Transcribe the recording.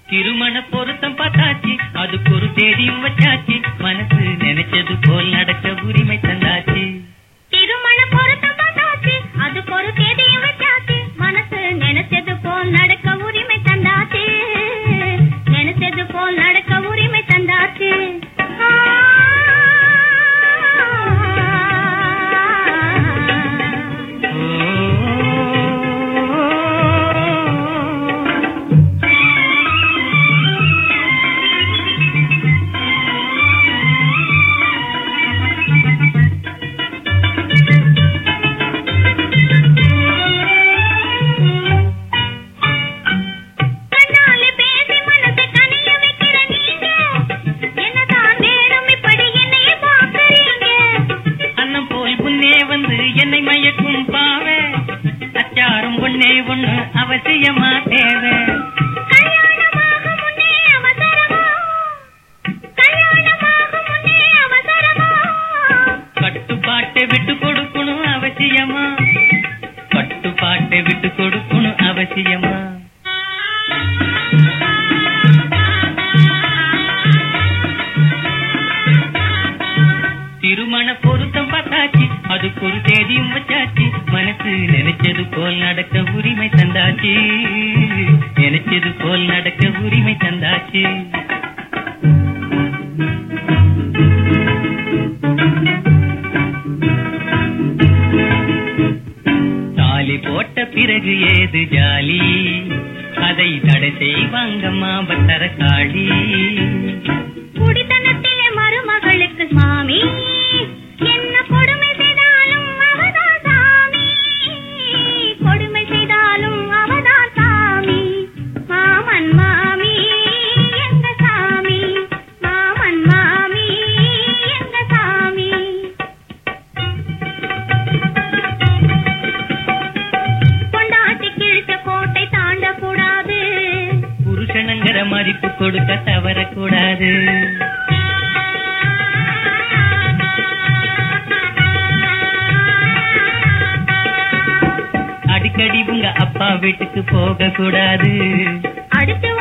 திருமண பொருத்தம் பார்த்தாச்சு அதுக்கு ஒரு தேதியும் வச்சாச்சு மனசு நினைச்சது போல் நடக்க உரிமை தந்தாச்சு திருமண பொருத்தம் பார்த்தாச்சு அதுக்கு ஒரு தேதியும் வச்சாச்சு மனசு நினைச்சது போல் நடக்க உரிமை தந்தாச்சு நினைச்சது போல் நடக்க உரிமை தந்தாச்சு ஆ. ஓ கண்ணாலே பேசி மனசை கனிய வைக்கிற நீங்க என்னதான் வேணும் இப்படி என்னைய பார்க்கறீங்க அன்னம் போல் முன்னே வந்து என்னை மயக்கும் பாவே அச்சாரம் ஒன்னே ஒண்ணு அவசியமா தேவை கல்யாணமாக முன்னே அவசரமா கல்யாணமாக முன்னே அவசரமா கட்டுப்பாட்டை விட்டு கொடுக்கணும் அவசியமா கட்டுப்பாட்டை விட்டு கொடுக்கணும் அவசியமா திருமண பொருத்தம் பார்த்தாச்சு அதுக்கு ஒரு தேதியும் வச்சாச்சு மனசு நினைச்சது போல் நடக்க உரிமை தந்தாச்சு நினைச்சது போல் நடக்க உரிமை தந்தாச்சு தாலி போட்ட பிறகு ஏது ஜாலி அதை தடை செய்வாங்கம்மா பத்தர காளி குடித்தனத்திலே மருமகளுக்கு மாமி என்ன கொடுமை செய்தாலும் அவதான் சாமி கொடுமை செய்தாலும் அவதான் சாமி மாமன் மாமி எங்க சாமி மாமன் மாமி எங்க சாமி கொண்டாட்டி கிழிச்ச கோட்டை தாண்டக்கூடாது புருஷனங்கிற மதிப்பு கொடுக்க தவறக்கூடாது அடிக்கடி உங்க அப்பா வீட்டுக்கு போக கூடாது அடுத்து